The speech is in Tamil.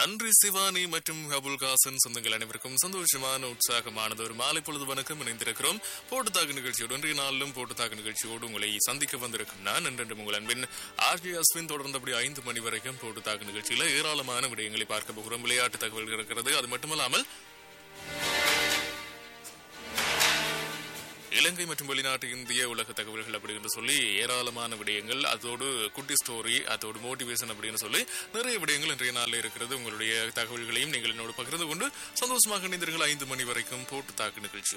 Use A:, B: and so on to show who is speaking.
A: நன்றி சிவானி மற்றும் அபுல் காசன் சொந்தங்கள் அனைவருக்கும் சந்தோஷமான உற்சாகமானது ஒரு மாலை பொழுது வணக்கம் இணைந்திருக்கிறோம் போட்டுத்தாக்கு நிகழ்ச்சியோடு இன்றைய நாளிலும் போட்டுத்தாக்கு நிகழ்ச்சியோடு உங்களை சந்திக்க வந்திருக்கும் நான் என்றென்று உங்கள் அன்பின் ஆர்ஜி அஸ்வின் தொடர்ந்தபடி ஐந்து மணி வரைக்கும் போட்டுத்தாக்கு நிகழ்ச்சியில ஏராளமான விடயங்களை பார்க்க போகிறோம் விளையாட்டு தகவல்கள் இருக்கிறது அது மட்டுமல்லாமல் இலங்கை மற்றும் வெளிநாட்டு இந்திய உலக தகவல்கள் அப்படின்னு சொல்லி ஏராளமான விடயங்கள் அதோடு குட்டி ஸ்டோரி அதோடு மோட்டிவேஷன் அப்படின்னு சொல்லி நிறைய விடயங்கள் இன்றைய நாளில் இருக்கிறது உங்களுடைய தகவல்களையும் நீங்கள் என்னோடு பகிர்ந்து கொண்டு சந்தோஷமாக இணைந்தீர்கள் ஐந்து மணி வரைக்கும் போட்டு தாக்கு நிகழ்ச்சி